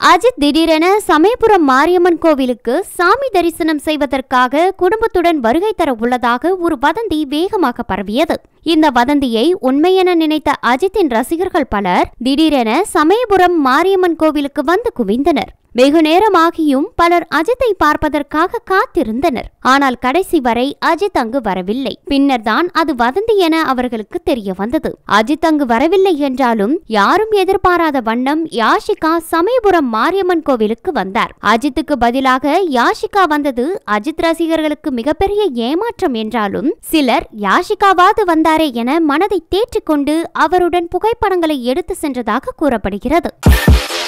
அஜித் திடீரென சமயபுரம் மாரியம்மன் கோவிலுக்கு சாமி தரிசனம் செய்வதற்காக குடும்பத்துடன் வருகை தர உள்ளதாக ஒரு வதந்தி வேகமாக பரவியது இந்த வதந்தியை உண்மையென நினைத்த அஜித்தின் ரசிகர்கள் பலர் திடீரென சமயபுரம் மாரியம்மன் கோவிலுக்கு வந்து குவிந்தனர் வெகு நேரமாகியும் பலர் அஜித்தை பார்ப்பதற்காக காத்திருந்தனர் ஆனால் கடைசி வரை அஜித் அங்கு வரவில்லை பின்னர் தான் அது வதந்தி என அவர்களுக்கு தெரிய வந்தது அஜித் அங்கு வரவில்லை என்றாலும் யாரும் எதிர்பாராத வண்ணம் யாஷிகா சமயபுரம் மாரியம்மன் கோவிலுக்கு வந்தார் அஜித்துக்கு பதிலாக யாஷிகா வந்தது அஜித் ரசிகர்களுக்கு மிகப்பெரிய ஏமாற்றம் என்றாலும் சிலர் யாஷிகாவாது வந்தாரே என மனதை தேற்றிக்கொண்டு அவருடன் புகைப்படங்களை எடுத்து சென்றதாக கூறப்படுகிறது